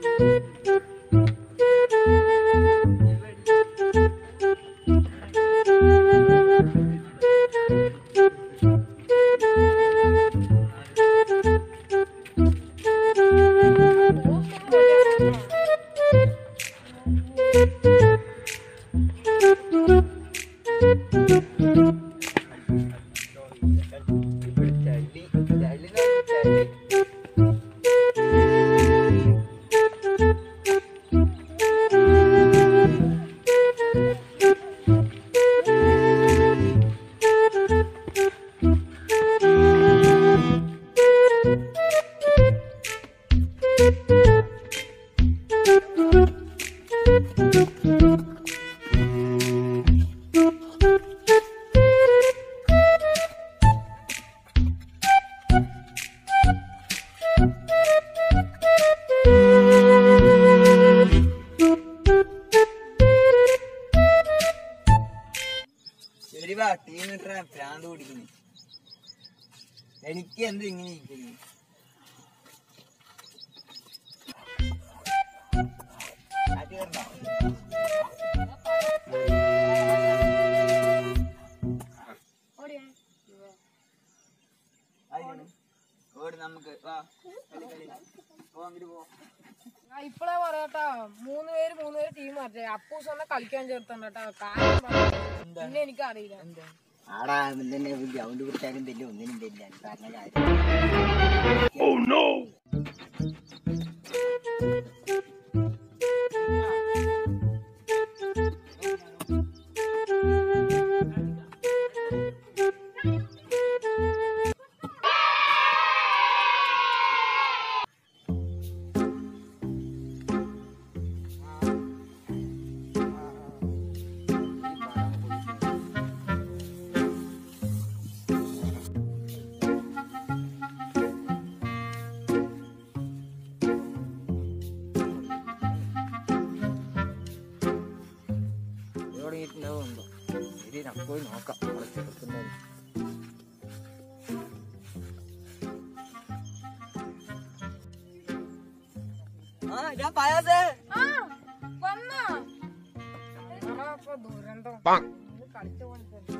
ശരി വാ ടീം ഇട്ടാ ഭ്രാന്ത് പിടിക്കുന്നു എനിക്ക് എന്ത് ഇങ്ങനെ ഇരിക്കുന്നു ആറ്റി വരണ്ടോ? ആയിക്കോട്ടെ. ഓട് നമുക്ക് വാ കളി കളി പോ അങ്ങോട്ട് പോ ഞാൻ ഇപ്പളേ പറയാട്ടാ മൂന്ന് പേര് മൂന്ന് പേര് ടീം മാറ്റേ അപ്പൂസ് എന്നെ കളിക്കാൻ ചേർത്തണ്ട കേട്ടോ കാര്യം പറയാം. പിന്നെ എനിക്ക് അറിയില്ല ആടാ തന്നെ ഗ്രൗണ്ട് വിട്ടാലും തന്നെ ഒന്നിനും തരില്ല കാരണം കാര്യം തുടങ്ങിയിട്ടുണ്ടാവുണ്ടോ ശരി നമുക്ക് പോയി നോക്കാം നമ്മളെ ചെറുക്കുന്നത് ആ ഞാൻ പായാസേ ആ, വന്നോ? എടാ, ഇപ്പൊ ദുരന്തം ഇത് കളിച്ച പോലെ തന്നെ.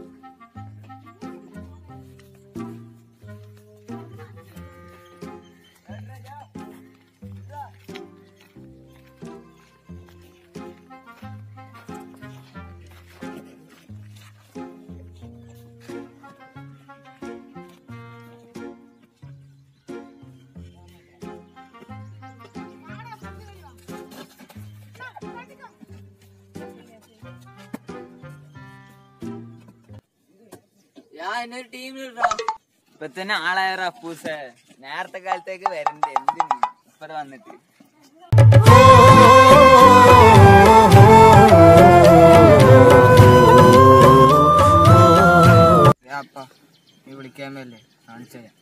ഞാൻ എന്നൊരു ടീമിലിടാ ഇപ്പൊ തന്നെ ആളായ അപ്പൂസേ നേരത്തെ കാലത്തേക്ക് വരണ്ടേ എന്തിന് ഇപ്പൊ വന്നിട്ട് അപ്പ നീ വിളിക്കാൻ മേലേ കാണിച്ചു തരാം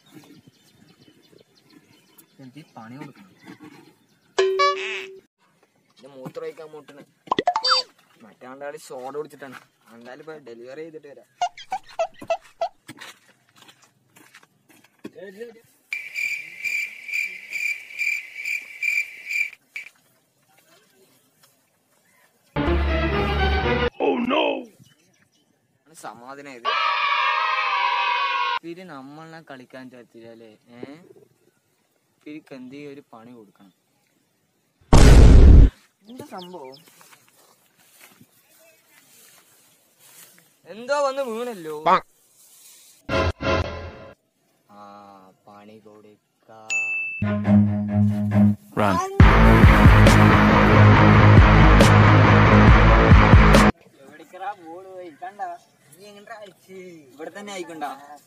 എനിക്ക് പണി കൊടുക്കണം എന്റെ മൂത്രം ഒഴിക്കാൻ മുട്ടണ് മറ്റാണ്ടാളി സോഡ കുടിച്ചിട്ടാണ് എന്തായാലും ഇപ്പൊ ഡെലിവറി ചെയ്തിട്ട് വരാം സമാധാനം ഇത് പിന്നെ നമ്മളെ കളിക്കാൻ ചേർത്തില്ലേ ഏ പിരിക്ക് എന്തെങ്കിലും ഒരു പണി കൊടുക്കണം എന്താ സംഭവം എന്തോ വന്ന് വീണല്ലോ ആ പണി കൊടുക്ക ഇവിടെ തന്നെ ആയിക്കൊണ്ടാ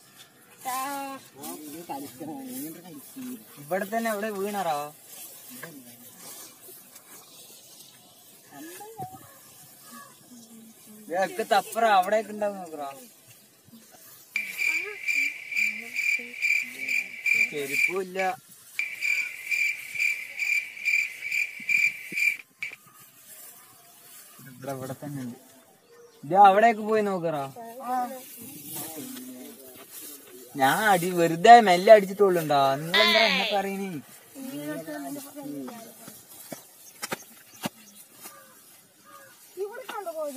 ഇവിടെ തന്നെ ഇവിടെ വീണാറോ ഒക്കെ തപ്പറ അവിടെയൊക്കെ ഉണ്ടാവും നോക്കറോ ചെരുപ്പുമില്ല ഇവിടെ ഇവിടെ തന്നെ ഉണ്ട് ഇത് അവിടെയൊക്കെ പോയി നോക്കറോ ഞാൻ അടി വെറുതെ മെല്ലെ അടിച്ചിട്ടുള്ളുണ്ടോ നിങ്ങൾ എന്താ എന്നെ പറയണേ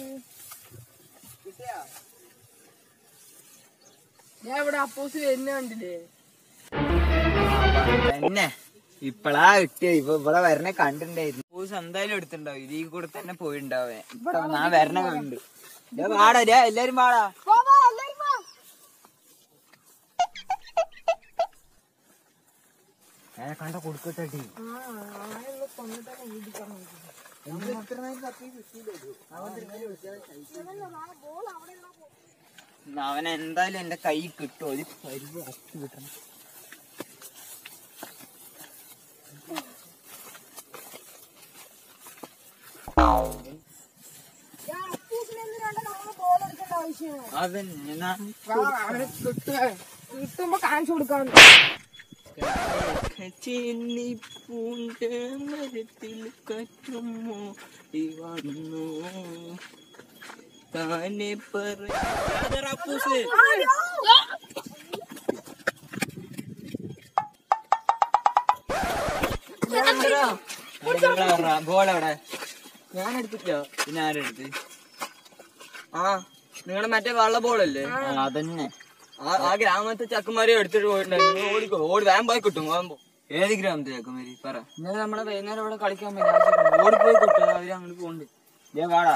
ഞാൻ ഇവിടെ അപ്പൂസ് വരുന്ന കണ്ടില്ലേ തന്നെ ഇപ്പളാ കിട്ടിയ ഇപ്പൊ ഇവിടെ വരണ കണ്ടിണ്ടായിരുന്നു പൂസ് എന്തായാലും എടുത്തിണ്ടാവും ഇതിൽ കൂടെ തന്നെ പോയിണ്ടാവേ ഇവിടെ ഞാൻ വരണ കണ്ടു ദേ വാടാ ദേ എല്ലാരും വാടാ ഞാൻ കണ്ട കൊടുക്കട്ടെ അവൻ എന്തായാലും എന്റെ കൈ കിട്ടും ഒരു പരിധി അടച്ചു കിട്ടണം അതന്നെ ഞാൻ കിട്ടുമ്പോ കാണിച്ചു കൊടുക്കാൻ ചെന്നി പൂണ്ട മരത്തിൽ കറ്റുമോ വന്നു താനെ പറൂസ് ബോൾ എവിടെ ഞാൻ എടുത്തില്ല പിന്നെ ആരെടുത്ത് ആ നിങ്ങളുടെ മറ്റേ വള്ള ബോളല്ലേ അതന്നെ ആ ആ ഗ്രാമത്തെ ചക്കന്മാരെ എടുത്തിട്ട് പോയിട്ടുണ്ടായിരുന്നു നിങ്ങൾ ഓടിക്കോ ഓടി വേഗം പോയി കിട്ടും വേഗം പോ ഏത് ഗ്രാമത്തിലേക്കും വരി പറ ഇന്നലെ നമ്മളെ വൈകുന്നേരം ഇവിടെ കളിക്കാൻ പറ്റില്ല ഓടിപ്പോയി കിട്ടും അവര് അങ്ങോട്ട് പോകുന്നുണ്ട് ദേ വാടാ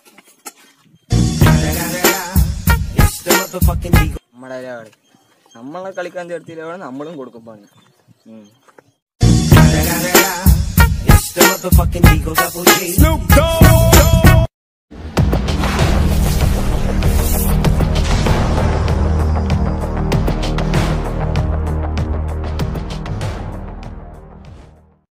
നമ്മുടെ ഒരാള് നമ്മളെ കളിക്കാൻ ചേർത്തില്ല അവിടെ നമ്മളും കൊടുക്കും പണി ഉം. Snoop Dogg.